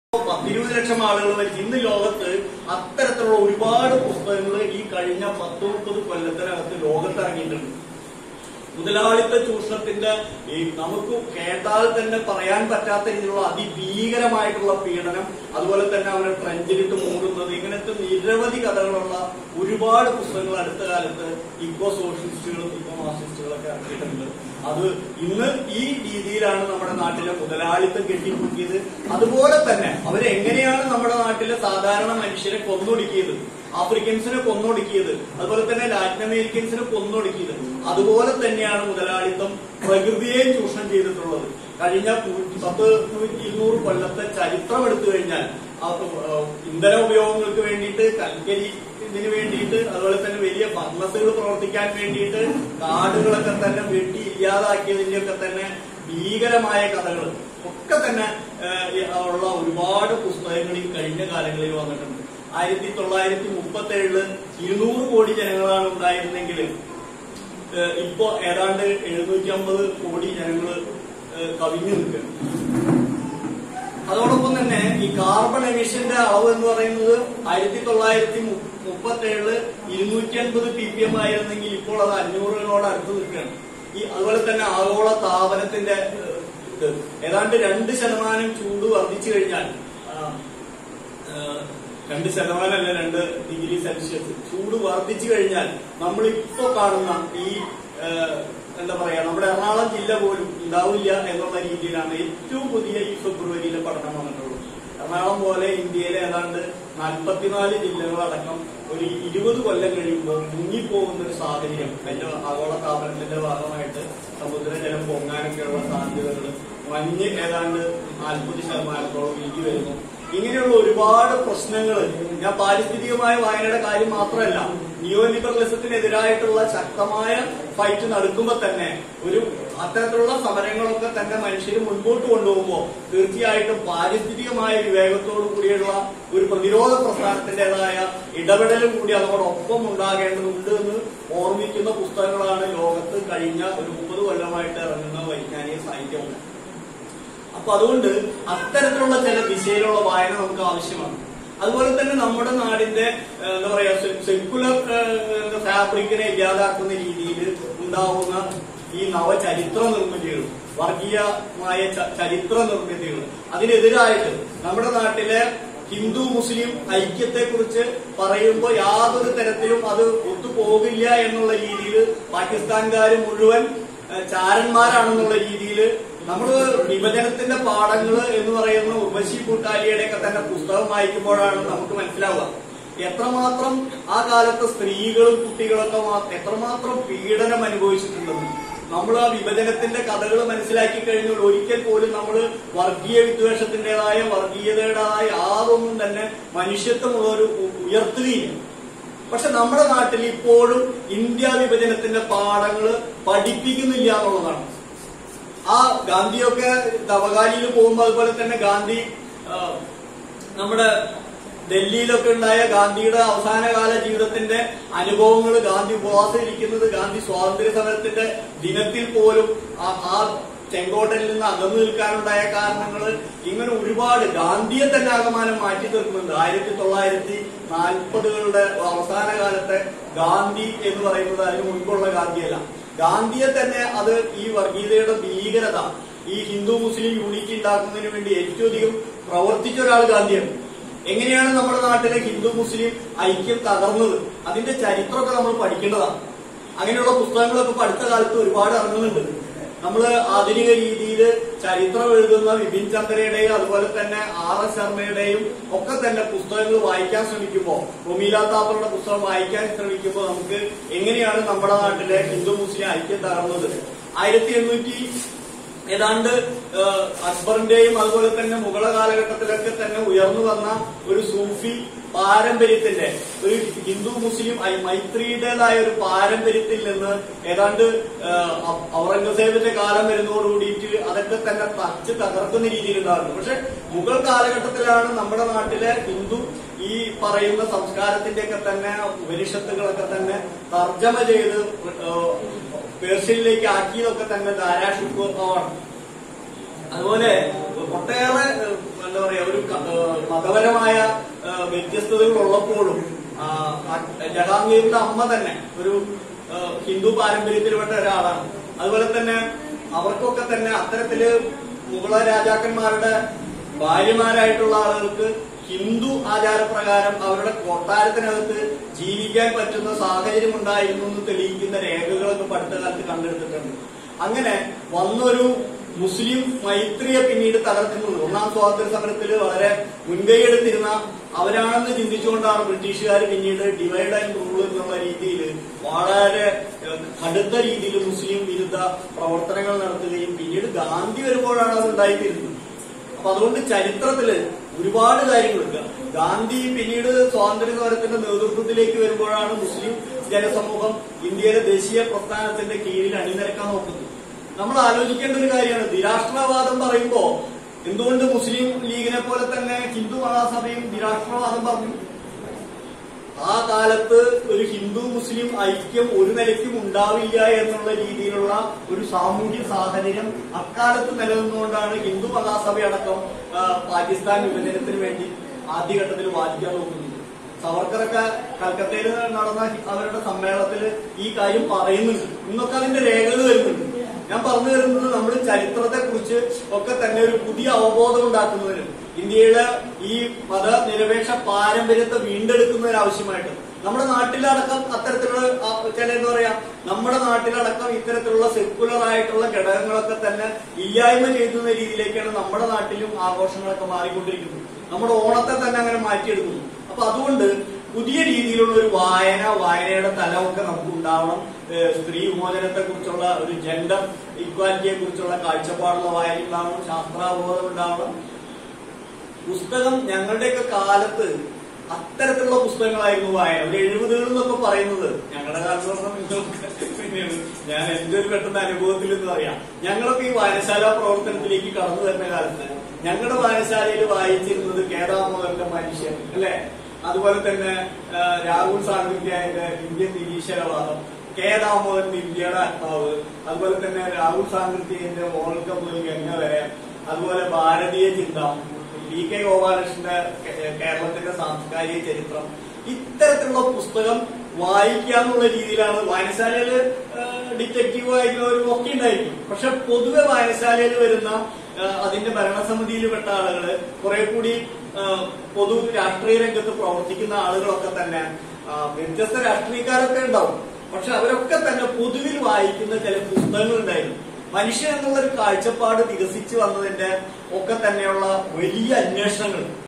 പത്തിരുപത് ലക്ഷം ആളുകൾ മരിച്ചു ഇന്ന് ലോകത്ത് അത്തരത്തിലുള്ള ഒരുപാട് പുസ്തകങ്ങൾ ഈ കഴിഞ്ഞ പത്ത് മുപ്പത് കൊല്ലത്തിനകത്ത് ലോകത്തിറങ്ങിയിട്ടുണ്ട് മുതലാളിത്ത ചൂഷണത്തിന്റെ ഈ നമുക്ക് കേട്ടാൽ തന്നെ പറയാൻ പറ്റാത്ത രീതിയിലുള്ള അതിഭീകരമായിട്ടുള്ള പീഡനം അതുപോലെ തന്നെ അവരെ ട്രെഞ്ചിലിട്ട് മൂടുന്നത് ഇങ്ങനത്തെ നിരവധി കഥകളുള്ള ഒരുപാട് പുസ്തകങ്ങൾ അടുത്ത കാലത്ത് ഇക്കോ സോഷ്യലിസ്റ്റുകളും ഇക്കോ മാർക്സിസ്റ്റുകളൊക്കെ ഇറക്കിയിട്ടുണ്ട് അത് ഇന്ന് ഈ രീതിയിലാണ് നമ്മുടെ നാട്ടിലെ മുതലാളിത്തം കെട്ടിപ്പൊക്കിയത് അതുപോലെ തന്നെ അവരെങ്ങനെയാണ് നമ്മുടെ നാട്ടിലെ സാധാരണ മനുഷ്യരെ കൊന്നൊടുക്കിയത് ആഫ്രിക്കൻസിനെ കൊന്നൊടുക്കിയത് അതുപോലെ തന്നെ ലാറ്റിൻ അമേരിക്കൻസിനെ കൊന്നൊടുക്കിയത് അതുപോലെ തന്നെയാണ് മുതലാളിത്തം പ്രകൃതിയെ ചൂഷണം ചെയ്തിട്ടുള്ളത് കഴിഞ്ഞ നൂറ്റി പത്ത് നൂറ്റി ഇരുന്നൂറ് കൊല്ലത്തെ ചരിത്രം എടുത്തു കഴിഞ്ഞാൽ അത് ഇന്ധന ഉപയോഗങ്ങൾക്ക് വേണ്ടിയിട്ട് കൽക്കരി ഇതിന് വേണ്ടിയിട്ട് അതുപോലെ തന്നെ വലിയ ഫർണസുകൾ പ്രവർത്തിക്കാൻ വേണ്ടിയിട്ട് കാടുകളൊക്കെ തന്നെ വെട്ടി ഇല്ലാതാക്കിയതിന്റെയൊക്കെ തന്നെ ഭീകരമായ കഥകൾ ഒക്കെ തന്നെ ഏഹ്, ഉള്ള ഒരുപാട് പുസ്തകങ്ങൾ ഈ കഴിഞ്ഞ കാലങ്ങളിൽ വന്നിട്ടുണ്ട് ആയിരത്തി തൊള്ളായിരത്തി മുപ്പത്തി ഏഴില് ഇരുന്നൂറ് കോടി ജനങ്ങളാണ് ഉണ്ടായിരുന്നെങ്കിൽ ഏഹ്, ഇപ്പോ ഏതാണ്ട് എഴുന്നൂറ്റി അമ്പത് കോടി ജനങ്ങൾ കവിഞ്ഞു നിൽക്കുന്നു അതോടൊപ്പം തന്നെ ഈ കാർബൺ എമിഷന്റെ അളവ് എന്ന് പറയുന്നത് ആയിരത്തി തൊള്ളായിരത്തി മുപ്പത്തി ഏഴില് ഇരുന്നൂറ്റി അൻപത് പി പി എം ആയിരുന്നെങ്കിൽ ഇപ്പോൾ അത് അഞ്ഞൂറിനോട് അടുത്ത് നിൽക്കുകയാണ് ഈ അതുപോലെ തന്നെ ആഗോള താപനത്തിന്റെ ഏഹ്, ഇത് ഏതാണ്ട് രണ്ട് ശതമാനം ചൂട് വർദ്ധിച്ചു കഴിഞ്ഞാൽ ആ, ഏഹ്, രണ്ട് ശതമാനമല്ല രണ്ട് ഡിഗ്രി സെൽഷ്യസ് ചൂട് വർദ്ധിച്ചു കഴിഞ്ഞാൽ നമ്മളിപ്പോ കാണുന്ന ഈ ഏഹ്, എന്താ പറയാ നമ്മുടെ എറണാകുളം ജില്ല പോലും ഉണ്ടാവില്ല എന്നുള്ള രീതിയിലാണ് ഏറ്റവും പുതിയ ഈ ഫെബ്രുവരിയിലെ പഠനം വന്നിട്ടുള്ളത് എറണാകുളം പോലെ ഇന്ത്യയിലെ ഏതാണ്ട് നാൽപ്പത്തിനാല് ജില്ലകളടക്കം ഒരു ഇരുപത് കൊല്ലം കഴിയുമ്പോൾ മുങ്ങിപ്പോകുന്ന ഒരു സാഹചര്യം കഴിഞ്ഞ ആഗോള താപനത്തിന്റെ ഭാഗമായിട്ട് സമുദ്രജലം പൊങ്ങാനൊക്കെയുള്ള സാധ്യതകൾ മഞ്ഞ് ഏതാണ്ട് നാൽപ്പത് ശതമാനത്തോളം ഇരിക്കി വരുന്നു ഇങ്ങനെയുള്ള ഒരുപാട് പ്രശ്നങ്ങൾ ഞാൻ പാരിസ്ഥിതികമായ വായനയുടെ കാര്യം മാത്രമല്ല നിയോ ലിബറലിസത്തിനെതിരായിട്ടുള്ള ശക്തമായ ഫൈറ്റ് നടക്കുമ്പോൾ തന്നെ ഒരു അത്തരത്തിലുള്ള സമരങ്ങളൊക്കെ തന്നെ മനുഷ്യർ മുൻപോട്ട് കൊണ്ടുപോകുമ്പോൾ തീർച്ചയായിട്ടും പാരിസ്ഥിതികമായ വിവേകത്തോടു കൂടിയുള്ള ഒരു പ്രതിരോധ പ്രസ്ഥാനത്തിന്റേതായ ഇടപെടലും കൂടി അതോടൊപ്പം ഉണ്ടാകേണ്ടതുണ്ട് എന്ന് ഓർമ്മിക്കുന്ന പുസ്തകങ്ങളാണ് ലോകത്ത് കഴിഞ്ഞ ഒരു മുപ്പത് കൊല്ലമായിട്ട് ഇറങ്ങുന്ന വൈജ്ഞാനിക സാഹിത്യമുണ്ട് അപ്പൊ അതുകൊണ്ട് അത്തരത്തിലുള്ള ചില ദിശയിലുള്ള വായന നമുക്ക് ആവശ്യമാണ് അതുപോലെ തന്നെ നമ്മുടെ നാടിന്റെ ഏഹ്, എന്താ പറയാ സെക്കുലർ ഫാബ്രിക്കിനെ ഇല്ലാതാക്കുന്ന രീതിയിൽ ഉണ്ടാവുന്ന ഈ നവചരിത്ര നിർമ്മിതികൾ വർഗീയമായ ച- ചരിത്ര നിർമ്മിതികൾ അതിനെതിരായിട്ട് നമ്മുടെ നാട്ടിലെ ഹിന്ദു മുസ്ലിം ഐക്യത്തെ കുറിച്ച് പറയുമ്പോൾ യാതൊരു തരത്തിലും അത് ഒത്തുപോകില്ല എന്നുള്ള രീതിയിൽ പാകിസ്ഥാൻകാർ മുഴുവൻ ഏഹ്, ചാരന്മാരാണെന്നുള്ള രീതിയിൽ നമ്മൾ വിഭജനത്തിന്റെ പാഠങ്ങള് എന്ന് പറയുന്ന ഉർവശി കൂട്ടാലിയുടെ ഒക്കെ തന്നെ പുസ്തകം വായിക്കുമ്പോഴാണ് നമുക്ക് മനസ്സിലാവുക എത്രമാത്രം ആ കാലത്തെ സ്ത്രീകളും കുട്ടികളൊക്കെ മാ- എത്രമാത്രം പീഡനം അനുഭവിച്ചിട്ടുണ്ടെന്ന് നമ്മൾ ആ വിഭജനത്തിന്റെ കഥകൾ മനസ്സിലാക്കി കഴിഞ്ഞാൽ ഒരിക്കൽ പോലും നമ്മൾ വർഗീയ വിദ്വേഷത്തിന്റേതായ വർഗീയതയുടേതായ യാതൊന്നും തന്നെ മനുഷ്യത്വമുള്ള ഒരു ഉയർത്തുകയില്ല പക്ഷെ നമ്മുടെ നാട്ടിൽ ഇപ്പോഴും ഇന്ത്യ വിഭജനത്തിന്റെ പാഠങ്ങൾ പഠിപ്പിക്കുന്നില്ല എന്നുള്ളതാണ് ആ ഗാന്ധിയൊക്കെ തവകാലിയിൽ പോകുമ്പോൾ അതുപോലെ തന്നെ ഗാന്ധി ആ, നമ്മുടെ ഡൽഹിയിലൊക്കെ ഉണ്ടായ ഗാന്ധിയുടെ അവസാനകാല ജീവിതത്തിന്റെ അനുഭവങ്ങൾ ഗാന്ധി ഉപവാസം ഇരിക്കുന്നത് ഗാന്ധി സ്വാതന്ത്ര്യ സമരത്തിന്റെ ദിനത്തിൽ പോലും ആ- ആ ചെങ്കോട്ടയിൽ നിന്ന് അകന്നു നിൽക്കാനുണ്ടായ കാരണങ്ങൾ ഇങ്ങനെ ഒരുപാട് ഗാന്ധിയെ തന്നെ ആകമാനം മാറ്റി തീർക്കുന്നുണ്ട് ആയിരത്തി തൊള്ളായിരത്തി നാൽപ്പതുകളുടെ അവസാന കാലത്തെ ഗാന്ധി എന്ന് പറയുന്നത് അതിന് മുൻപുള്ള ഗാന്ധിയല്ല ഗാന്ധിയെ തന്നെ അത് ഈ വർഗീയതയുടെ ഭീകരത ഈ ഹിന്ദു മുസ്ലിം യൂണിറ്റി ഉണ്ടാക്കുന്നതിന് വേണ്ടി ഏറ്റവും അധികം പ്രവർത്തിച്ച ഒരാൾ ഗാന്ധിയാണ് എങ്ങനെയാണ് നമ്മുടെ നാട്ടിലെ ഹിന്ദു മുസ്ലിം ഐക്യം തകർന്നത് അതിന്റെ ചരിത്രമൊക്കെ നമ്മൾ പഠിക്കേണ്ടതാണ് അങ്ങനെയുള്ള പുസ്തകങ്ങളൊക്കെ ഇപ്പൊ അടുത്ത കാലത്ത് ഒരുപാട് ഇറങ്ങുന്നുണ്ട് നമ്മൾ ആധുനിക രീതിയിൽ ചരിത്രം എഴുതുന്ന വിപിൻ ചന്ദ്രയുടെയും അതുപോലെ തന്നെ ആർ എസ് ശർമ്മയുടെയും ഒക്കെ തന്നെ പുസ്തകങ്ങൾ വായിക്കാൻ ശ്രമിക്കുമ്പോൾ റൊമീല താപ്പറുടെ പുസ്തകം വായിക്കാൻ ശ്രമിക്കുമ്പോൾ നമുക്ക് എങ്ങനെയാണ് നമ്മുടെ നാട്ടിലെ ഹിന്ദു മുസ്ലിം ഐക്യം തകർന്നത് ആയിരത്തി എണ്ണൂറ്റി ഏതാണ്ട് ഏഹ്, അക്ബറിന്റെയും അതുപോലെ തന്നെ മുഗള കാലഘട്ടത്തിലൊക്കെ തന്നെ ഉയർന്നു വന്ന ഒരു സൂഫി പാരമ്പര്യത്തിന്റെ ഒരു ഹിന്ദു മുസ്ലിം ഐ- മൈത്രിയുടേതായ ഒരു പാരമ്പര്യത്തിൽ നിന്ന് ഏതാണ്ട് ഏഹ്, ഔ- ഔറംഗസേബിന്റെ കാലം വരുന്നതോടുകൂടിയിട്ട് അതൊക്കെ തന്നെ തച്ച് തകർക്കുന്ന രീതിയിലുണ്ടായിരുന്നു പക്ഷെ മുഗൾ കാലഘട്ടത്തിലാണ് നമ്മുടെ നാട്ടിലെ ഹിന്ദു ഈ പറയുന്ന സംസ്കാരത്തിന്റെ ഒക്കെ തന്നെ ഉപനിഷത്തുകളൊക്കെ തന്നെ തർജ്ജമ ചെയ്ത് ഏഹ്, പേർഷ്യയിലേക്ക് ആക്കിയതൊക്കെ തന്നെ ധാരാഷുക്കോത്സവമാണ് അതുപോലെ ഒട്ടേറെ ഏഹ്, എന്താ പറയാ ഒരു ക- ഏഹ്, മതപരമായ ഏഹ്, വ്യത്യസ്തതകൾ ഉള്ളപ്പോഴും ആ, ആ ജഹാംഗീറിന്റെ അമ്മ തന്നെ ഒരു ഏഹ്, ഹിന്ദു പാരമ്പര്യത്തിൽപ്പെട്ട ഒരാളാണ് അതുപോലെ തന്നെ അവർക്കൊക്കെ തന്നെ അത്തരത്തില് മുഗള രാജാക്കന്മാരുടെ ഭാര്യമാരായിട്ടുള്ള ആളുകൾക്ക് ഹിന്ദു ആചാരപ്രകാരം അവരുടെ കൊട്ടാരത്തിനകത്ത് ജീവിക്കാൻ പറ്റുന്ന സാഹചര്യം ഉണ്ടായിരുന്നു എന്ന് തെളിയിക്കുന്ന രേഖകളൊക്കെ പണ്ട് കാലത്ത് കണ്ടെടുത്തിട്ടുണ്ട് അങ്ങനെ വന്നൊരു മുസ്ലിം മൈത്രിയെ പിന്നീട് തകർക്കുന്നത് ഒന്നാം സ്വാതന്ത്ര്യ സമരത്തിൽ വളരെ മുൻകൈയെടുത്തിരുന്ന അവരാണെന്ന് ചിന്തിച്ചുകൊണ്ടാണ് ബ്രിട്ടീഷുകാർ പിന്നീട് ഡിവൈഡ് ആൻഡ് റൂൾ എന്നുള്ള രീതിയിൽ വളരെ ഏഹ്, കടുത്ത രീതിയിൽ മുസ്ലിം വിരുദ്ധ പ്രവർത്തനങ്ങൾ നടത്തുകയും പിന്നീട് ഗാന്ധി വരുമ്പോഴാണ് അത് ഉണ്ടായിത്തീരുന്നത് അപ്പൊ അതുകൊണ്ട് ചരിത്രത്തില് ഒരുപാട് കാര്യങ്ങളുണ്ട് ഗാന്ധി പിന്നീട് സ്വാതന്ത്ര്യ സമരത്തിന്റെ നേതൃത്വത്തിലേക്ക് വരുമ്പോഴാണ് മുസ്ലിം ജനസമൂഹം ഇന്ത്യയിലെ ദേശീയ പ്രസ്ഥാനത്തിന്റെ കീഴിൽ അണിനിരക്കാൻ നോക്കുന്നത് നമ്മൾ ആലോചിക്കേണ്ട ഒരു കാര്യമാണ് നിരാഷ്ട്രവാദം പറയുമ്പോ എന്തുകൊണ്ട് മുസ്ലിം ലീഗിനെ പോലെ തന്നെ ഹിന്ദു മഹാസഭയും നിരാഷ്ട്രവാദം പറഞ്ഞു ആ കാലത്ത് ഒരു ഹിന്ദു മുസ്ലിം ഐക്യം ഒരു നിലയ്ക്കും ഉണ്ടാവില്ല എന്നുള്ള രീതിയിലുള്ള ഒരു സാമൂഹ്യ സാഹചര്യം അക്കാലത്ത് നിലനിന്നുകൊണ്ടാണ് ഹിന്ദു മഹാസഭയടക്കം ആ, പാകിസ്ഥാൻ വിഭജനത്തിന് വേണ്ടി ആദ്യഘട്ടത്തിൽ വാദിക്കാൻ നോക്കുന്നത് സവർക്കറൊക്കെ കൽക്കത്തയിൽ നടന്ന അവരുടെ സമ്മേളനത്തിൽ ഈ കാര്യം പറയുന്നുണ്ട് ഇന്നൊക്കെ അതിന്റെ രേഖകൾ വരുന്നുണ്ട് ഞാൻ പറഞ്ഞു വരുന്നത് നമ്മൾ ചരിത്രത്തെ കുറിച്ച് ഒക്കെ തന്നെ ഒരു പുതിയ അവബോധം ഉണ്ടാക്കുന്നതിനും ഇന്ത്യയുടെ ഈ മതനിരപേക്ഷ പാരമ്പര്യത്തെ വീണ്ടെടുക്കുന്നതിന് ആവശ്യമായിട്ട് നമ്മുടെ നാട്ടിലടക്കം അത്തരത്തിലുള്ള ആ, ചില എന്താ പറയാ നമ്മുടെ നാട്ടിലടക്കം ഇത്തരത്തിലുള്ള സെക്കുലർ ആയിട്ടുള്ള ഘടകങ്ങളൊക്കെ തന്നെ ഇല്ലായ്മ ചെയ്യുന്ന രീതിയിലേക്കാണ് നമ്മുടെ നാട്ടിലും ആഘോഷങ്ങളൊക്കെ മാറിക്കൊണ്ടിരിക്കുന്നത് നമ്മുടെ ഓണത്തെ തന്നെ അങ്ങനെ മാറ്റിയെടുക്കുന്നു അപ്പൊ അതുകൊണ്ട് പുതിയ രീതിയിലുള്ള ഒരു വായന വായനയുടെ തലമൊക്കെ നമുക്ക് ഉണ്ടാവണം ഏഹ് സ്ത്രീ വിമോചനത്തെ കുറിച്ചുള്ള ഒരു ജെൻഡർ ഇക്വാലിറ്റിയെ കുറിച്ചുള്ള കാഴ്ചപ്പാടുള്ള വായന ഉണ്ടാവണം ശാസ്ത്രാബോധം ഉണ്ടാവണം പുസ്തകം ഞങ്ങളുടെയൊക്കെ കാലത്ത് അത്തരത്തിലുള്ള പുസ്തകങ്ങളായിരുന്നു വായന ഒരു എഴുപതുകൾ എന്നൊക്കെ പറയുന്നത് ഞങ്ങളുടെ കാലത്ത് പറഞ്ഞാൽ നിങ്ങൾക്ക് പിന്നെയാണ് ഞാൻ എന്റെ ഒരു പെട്ടെന്ന് അനുഭവത്തിൽ എന്ന് പറയാം ഞങ്ങളൊക്കെ ഈ വായനശാല പ്രവർത്തനത്തിലേക്ക് കടന്നു വരുന്ന കാലത്ത് ഞങ്ങളുടെ വായനശാലയിൽ വായിച്ചിരുന്നത് കേദാമോദന്റെ മനുഷ്യൻ അല്ലെ അതുപോലെ തന്നെ ആ, രാഹുൽ സാങ്കൃത്യായന്റെ ഇന്ത്യൻ നിരീശ്വരവാദം കെ ദാമോദരന്റെ ഇന്ത്യയുടെ ആത്മാവ് അതുപോലെ തന്നെ രാഹുൽ സാങ്കൃത്യന്റെ വോൾക്കം മുതൽ ഗംഗ വരെ അതുപോലെ ഭാരതീയ ചിന്ത പി കെ ഗോപാലകൃഷ്ണന്റെ കേ- കേരളത്തിന്റെ സാംസ്കാരിക ചരിത്രം ഇത്തരത്തിലുള്ള പുസ്തകം വായിക്കുക എന്നുള്ള രീതിയിലാണ് വായനശാലയിൽ ഡിറ്റക്റ്റീവ് വായിക്കുന്നവരും ഒക്കെ ഉണ്ടായിരിക്കും പക്ഷെ പൊതുവെ വായനശാലയിൽ വരുന്ന ആ, അതിന്റെ ഭരണസമിതിയിൽപ്പെട്ട ആളുകള് കുറെ കൂടി ആ, പൊതു രാഷ്ട്രീയ രംഗത്ത് പ്രവർത്തിക്കുന്ന ആളുകളൊക്കെ തന്നെ ആ, വ്യത്യസ്ത രാഷ്ട്രീയക്കാരൊക്കെ ഉണ്ടാവും പക്ഷെ അവരൊക്കെ തന്നെ പൊതുവിൽ വായിക്കുന്ന ചില പുസ്തകങ്ങൾ ഉണ്ടായിരുന്നു മനുഷ്യൻ എന്നുള്ള ഒരു കാഴ്ചപ്പാട് വികസിച്ചു വന്നതിന്റെ ഒക്കെ തന്നെയുള്ള വലിയ അന്വേഷണങ്ങൾ